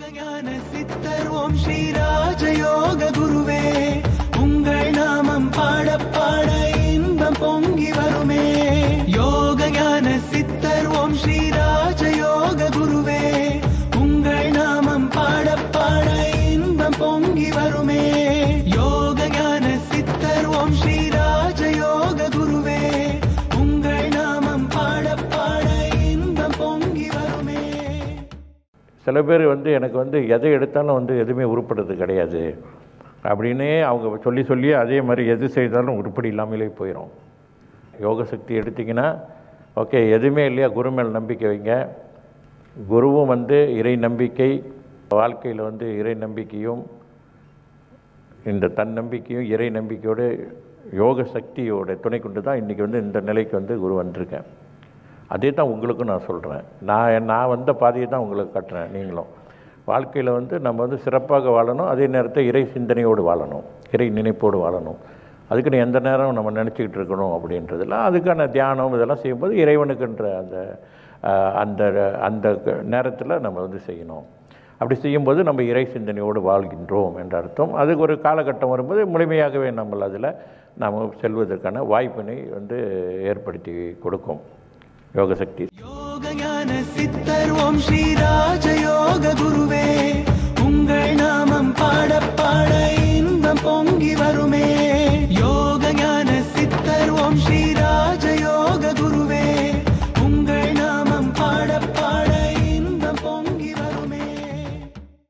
யோகஞான சித்தர் ஓம் ஸ்ரீராஜயோக குருவே உங்கள் நாமம் பாட பாட இன்பம் பொங்கி வருமே யோகஞான சித்தர் ஓம் ஸ்ரீராஜயோக குருவே உங்கள் நாமம் பாட பாட இன்பம் பொங்கி வருமே யோகஞான சித்தர் ஓம் ஸ்ரீராஜயோக குருவே உங்கள் நாமம் பாட பாட இன்பம் பொங்கி வருமே சில பேர் வந்து எனக்கு வந்து எதை எடுத்தாலும் வந்து எதுவுமே உருப்படுறது கிடையாது அப்படின்னே அவங்க சொல்லி சொல்லி அதே மாதிரி எது செய்தாலும் உருப்படி இல்லாமலே போயிடும் யோக சக்தி எடுத்திங்கன்னா ஓகே எதுவுமே இல்லையா குரு மேல் நம்பிக்கை வைங்க குருவும் வந்து இறை நம்பிக்கை வாழ்க்கையில் வந்து இறை நம்பிக்கையும் இந்த தன்னம்பிக்கையும் இறை நம்பிக்கையோடு யோக சக்தியோட துணை கொண்டு தான் இன்றைக்கி வந்து இந்த நிலைக்கு வந்து குரு வந்திருக்கேன் அதே தான் உங்களுக்கும் நான் சொல்கிறேன் நான் நான் வந்த பாதையை தான் உங்களுக்கு காட்டுறேன் நீங்களும் வாழ்க்கையில் வந்து நம்ம வந்து சிறப்பாக வாழணும் அதே நேரத்தில் இறை சிந்தனையோடு வாழணும் இறை நினைப்போடு வாழணும் அதுக்குன்னு எந்த நேரம் நம்ம நினச்சிக்கிட்டு இருக்கணும் அப்படின்றதெல்லாம் அதுக்கான தியானம் இதெல்லாம் செய்யும்போது இறைவனுக்குன்ற அந்த அஹ், அந்த அந்த நேரத்தில் நம்ம வந்து செய்யணும் அப்படி செய்யும்போது நம்ம இறை சிந்தனையோடு வாழ்கின்றோம் என்ற அர்த்தம் அதுக்கு ஒரு காலகட்டம் வரும்போது முழுமையாகவே நம்ம அதில் நாம் செல்வதற்கான வாய்ப்பினை வந்து ஏற்படுத்தி கொடுக்கும் யோக சக்தி யோகஞான சித்தர் ஓம் ஸ்ரீராஜயோக குருவே உங்கள் நாமம் பாட பாட